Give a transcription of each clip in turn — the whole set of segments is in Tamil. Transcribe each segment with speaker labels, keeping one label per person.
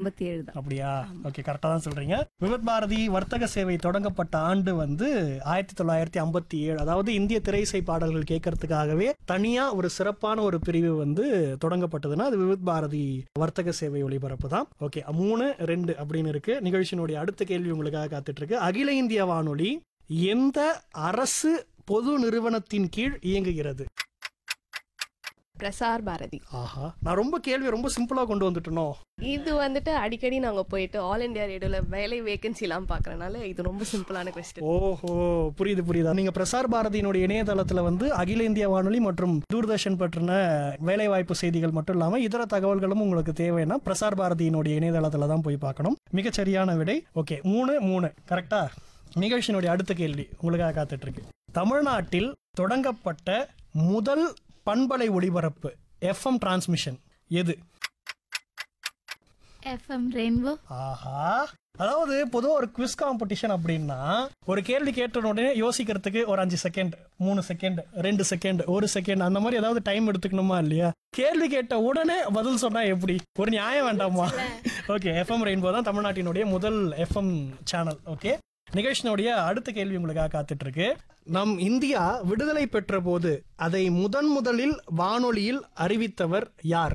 Speaker 1: எண்பத்தி ஏழு தான்
Speaker 2: அப்படியா ஓகே கரெக்டாக தான் சொல்றீங்க விபத் பாரதி வர்த்தக சேவை தொடங்கப்பட்ட ஆண்டு வந்து ஆயிரத்தி தொள்ளாயிரத்தி ஐம்பத்தி ஏழு அதாவது இந்திய திரைசை பாடல்கள் கேட்கறதுக்காகவே தனியா ஒரு சிறப்பான ஒரு பிரிவு வந்து தொடங்கப்பட்டதுன்னா அது விபத் பாரதி வர்த்தக சேவை ஒளிபரப்பு தான் ஓகே மூணு ரெண்டு அப்படின்னு இருக்கு நிகழ்ச்சியினுடைய அடுத்த கேள்வி உங்களுக்காக காத்துட்டு இருக்கு அகில இந்திய வானொலி எந்த அரசு பொது நிறுவனத்தின் கீழ் இயங்குகிறது
Speaker 1: பிரசார் பாரதி
Speaker 2: ஆஹா நான் ரொம்ப கேள்வி ரொம்ப சிம்பிளா கொண்டு வந்துட்டனோ
Speaker 1: இது வந்துட்டு அடிக்கடி நாங்க போயிட்டு ஆல் இந்தியா ரேடியோல வேலை வேகன்சி எல்லாம் பாக்குறதுனால இது ரொம்ப சிம்பிளான கொஸ்டின்
Speaker 2: ஓஹோ புரியுது புரியுது நீங்க பிரசார் பாரதியினுடைய இணையதளத்துல வந்து அகில இந்திய வானொலி மற்றும் தூர்தர்ஷன் பற்றின வேலைவாய்ப்பு செய்திகள் மட்டும் இல்லாம இதர தகவல்களும் உங்களுக்கு தேவைன்னா பிரசார் பாரதியினுடைய இணையதளத்துல தான் போய் பார்க்கணும் மிகச்சரியான விடை ஓகே மூணு மூணு கரெக்டா நிகழ்ச்சியினுடைய அடுத்த கேள்வி உங்களுக்காக காத்துட்டு இருக்கு தமிழ்நாட்டில் தொடங்கப்பட்ட முதல் பண்பலை ஒளிபரப்பு எஃப்எம் டிரான்ஸ்மிஷன் எது
Speaker 3: எஃப்எம் ரெயின்போ
Speaker 2: ஆஹா அதாவது பொதுவா ஒரு குவிஸ் காம்படிஷன் அப்படின்னா ஒரு கேள்வி கேட்ட உடனே யோசிக்கிறதுக்கு ஒரு அஞ்சு செகண்ட் மூணு செகண்ட் ரெண்டு செகண்ட் ஒரு செகண்ட் அந்த மாதிரி ஏதாவது டைம் எடுத்துக்கணுமா இல்லையா கேள்வி கேட்ட உடனே பதில் சொன்னா எப்படி ஒரு நியாயம் வேண்டாமா ஓகே எஃப்எம் ரெயின்போ தான் தமிழ்நாட்டினுடைய முதல் எஃப்எம் சேனல் ஓகே நிகழ்ச்சியினுடைய அடுத்த கேள்வி உங்களுக்காக காத்துட்டு இருக்கு நம் இந்தியா விடுதலை பெற்ற போது அதை முதன் முதலில் வானொலியில் அறிவித்தவர் யார்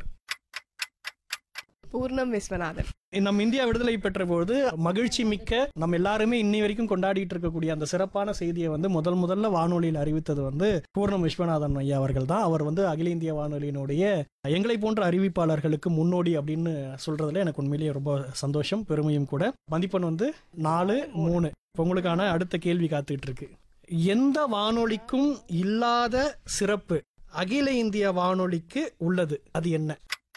Speaker 1: பூர்ணம் விஸ்வநாதன்
Speaker 2: நம் இந்தியா விடுதலை பெற்ற போது மகிழ்ச்சி மிக்க நம்ம எல்லாருமே இன்னி வரைக்கும் கொண்டாடிட்டு இருக்கக்கூடிய அந்த சிறப்பான செய்தியை வந்து முதல் முதல்ல வானொலியில் அறிவித்தது வந்து பூர்ணம் விஸ்வநாதன் ஐயா அவர்கள் தான் அவர் வந்து அகில இந்திய வானொலியினுடைய எங்களை போன்ற அறிவிப்பாளர்களுக்கு முன்னோடி அப்படின்னு சொல்றதுல எனக்கு உண்மையிலேயே ரொம்ப சந்தோஷம் பெருமையும் கூட மதிப்பெண் வந்து நாலு மூணு இப்போ உங்களுக்கான அடுத்த கேள்வி காத்துட்டு இருக்கு எந்த வானொலிக்கும் இல்லாத சிறப்பு அகில இந்திய வானொலிக்கு உள்ளது அது என்ன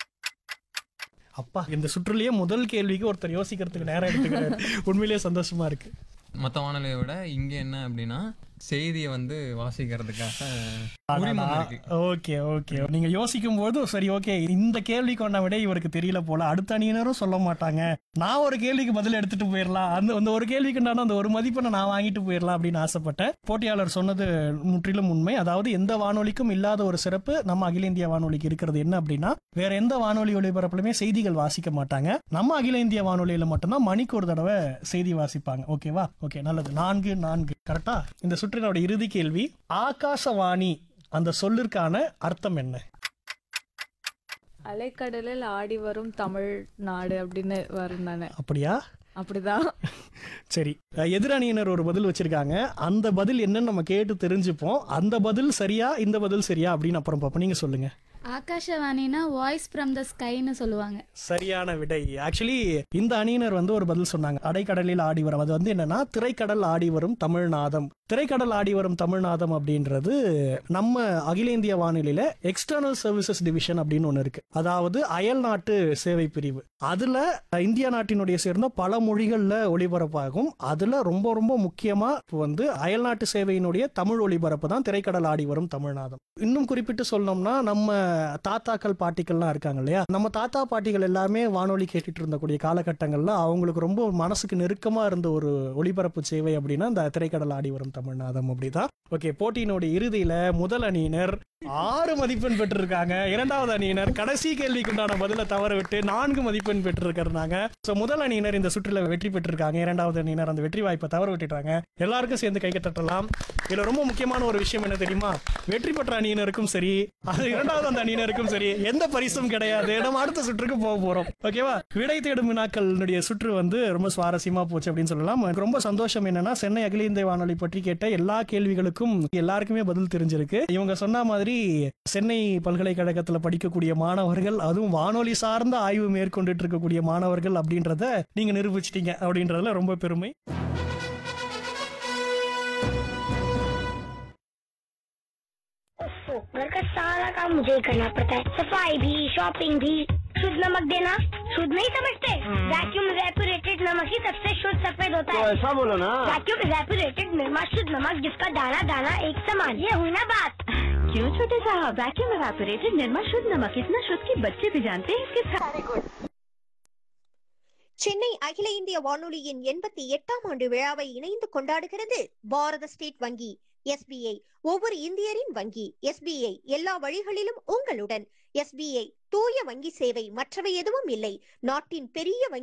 Speaker 2: அப்பா இந்த சுற்றுலயே முதல் கேள்விக்கு ஒருத்தர் யோசிக்கிறதுக்கு நேரம் எடுத்துக்கிறாரு உண்மையிலேயே சந்தோஷமா இருக்கு
Speaker 4: மற்ற வானொலியை விட இங்க என்ன அப்படின்னா செய்தியை வந்து வாசிக்கிறதுக்காக உரிமம் இருக்கு
Speaker 2: ஓகே ஓகே நீங்க யோசிக்கும் போது சரி ஓகே இந்த கேள்விக்கு கொண்ட விட இவருக்கு தெரியல போல அடுத்த அணியினரும் சொல்ல மாட்டாங்க நான் ஒரு கேள்விக்கு பதில் எடுத்துட்டு போயிடலாம் அந்த அந்த ஒரு கேள்விக்கு உண்டான அந்த ஒரு மதிப்பெண்ணை நான் வாங்கிட்டு போயிடலாம் அப்படின்னு ஆசைப்பட்டேன் போட்டியாளர் சொன்னது முற்றிலும் உண்மை அதாவது எந்த வானொலிக்கும் இல்லாத ஒரு சிறப்பு நம்ம அகில இந்திய வானொலிக்கு இருக்கிறது என்ன அப்படின்னா வேற எந்த வானொலி ஒளிபரப்புலுமே செய்திகள் வாசிக்க மாட்டாங்க நம்ம அகில இந்திய வானொலியில மட்டும்தான் மணிக்கு ஒரு தடவை செய்தி வாசிப்பாங்க ஓகேவா ஓகே நல்லது நான்கு நான்கு கரெக்டா இந்த சுற்றினோட இறுதி கேள்வி ஆகாசவாணி அந்த சொல்லிற்கான அர்த்தம் என்ன
Speaker 5: அலைக்கடலில் ஆடி வரும் தமிழ் நாடு அப்படின்னு வரும் தானே
Speaker 2: அப்படியா
Speaker 5: அப்படிதான்
Speaker 2: சரி அஹ், எதிரணியினர் ஒரு பதில் வச்சிருக்காங்க அந்த பதில் என்னன்னு நம்ம கேட்டு தெரிஞ்சுப்போம் அந்த பதில் சரியா இந்த பதில் சரியா அப்படின்னு அப்புறம் பார்ப்போம் நீங்க சொல்லுங்க
Speaker 3: ஆகாஷவாணினா வாய்ஸ் ஃப்ரம் த ஸ்கைன்னு சொல்லுவாங்க
Speaker 2: சரியான விடை ஆக்சுவலி இந்த அணியினர் வந்து ஒரு பதில் சொன்னாங்க அடைக்கடலில் ஆடி வரும் அது வந்து என்னன்னா திரைக்கடல் ஆடி வரும் தமிழ்நாதம் திரைக்கடல் ஆடி வரும் தமிழ்நாதம் அப்படின்றது நம்ம அகில இந்திய வானொலியில எக்ஸ்டர்னல் சர்வீசஸ் டிவிஷன் அப்படின்னு ஒன்று இருக்கு அதாவது அயல் நாட்டு சேவை பிரிவு அதுல இந்திய நாட்டினுடைய சேர்ந்த பல மொழிகள்ல ஒளிபரப்பாகும் அதுல ரொம்ப ரொம்ப முக்கியமா இப்ப வந்து அயல் நாட்டு சேவையினுடைய தமிழ் ஒளிபரப்பு தான் திரைக்கடல் ஆடி வரும் தமிழ்நாதம் இன்னும் குறிப்பிட்டு சொல்லணும்னா நம்ம தாத்தாக்கள் பாட்டிகள்லாம் இருக்காங்க இல்லையா நம்ம தாத்தா பாட்டிகள் எல்லாமே வானொலி கேட்டுட்டு இருந்தக்கூடிய காலகட்டங்கள்ல அவங்களுக்கு ரொம்ப மனசுக்கு நெருக்கமா இருந்த ஒரு ஒளிபரப்பு சேவை அப்படின்னா இந்த திரைக்கடல் ஆடி வரும் தமிழ்நாதம் அப்படிதான் ஓகே போட்டியினுடைய இறுதியில முதல் அணியினர் ஆறு மதிப்பெண் பெற்றிருக்காங்க இரண்டாவது அணியினர் கடைசி கேள்விக்குண்டான பதில தவற விட்டு நான்கு மதிப்பெண் பெற்றிருக்கிறாங்க சோ முதல் அணியினர் இந்த சுற்றுல வெற்றி பெற்றிருக்காங்க இரண்டாவது அணியினர் அந்த வெற்றி வாய்ப்பை தவற விட்டுட்டாங்க எல்லாருக்கும் சேர்ந்து கை தட்டலாம் இதுல ரொம்ப முக்கியமான ஒரு விஷயம் என்ன தெரியுமா வெற்றி பெற்ற அணியினருக்கும் சரி அது இரண்டாவது அந்த அணியினருக்கும் சரி எந்த பரிசும் கிடையாது நம்ம அடுத்த சுற்றுக்கு போக போறோம் ஓகேவா விடை தேடும் வினாக்களுடைய சுற்று வந்து ரொம்ப சுவாரஸ்யமா போச்சு அப்படின்னு சொல்லலாம் எனக்கு ரொம்ப சந்தோஷம் என்னன்னா சென்னை அகில இந்திய வானொலி பற்றி கேட்ட எல்லா கேள்விகளுக்கும் எல்லாருக்குமே பதில் தெரிஞ்சிருக்கு இவங்க சொன்ன மாதிரி சென்னை பல்கலைக்கழகத்துல படிக்கக்கூடிய மாணவர்கள் அதுவும் வானொலி சார்ந்த ஆய்வு மேற்கொண்டுட்டு இருக்கக்கூடிய மாணவர்கள் அப்படின்றத நீங்க நிரூபிச்சிட்டீங்க அப்படின்றதுல ரொம்ப பெருமை
Speaker 6: ओफो, घर का सारा काम मुझे ही करना पड़ता है सफाई भी शॉपिंग भी शुद्ध नमक देना शुद्ध नहीं समझते वैक्यूम रेपुरेटेड नमक ही सबसे शुद्ध सफेद होता है
Speaker 7: ऐसा बोलो ना
Speaker 6: वैक्यूम रेपुरेटेड निर्मा शुद्ध नमक जिसका दाना दाना एक समान ये हुई ना बात क्यों छोटे साहब वैक्यूम रेपुरेटेड निर्मा शुद्ध नमक इतना शुद्ध कि बच्चे भी जानते हैं इसके सारे
Speaker 8: சென்னை அகில இந்திய வானொலியின் எண்பத்தி எட்டாம் ஆண்டு விழாவை இணைந்து கொண்டாடுகிறது பாரத ஸ்டேட் வங்கி எஸ்பிஐ ஒவ்வொரு இந்தியரின் வங்கி எஸ்பிஐ எல்லா வழிகளிலும் உங்களுடன் எஸ்பிஐ தூய வங்கி சேவை மற்றவை எதுவும் இல்லை நாட்டின் பெரிய வங்கி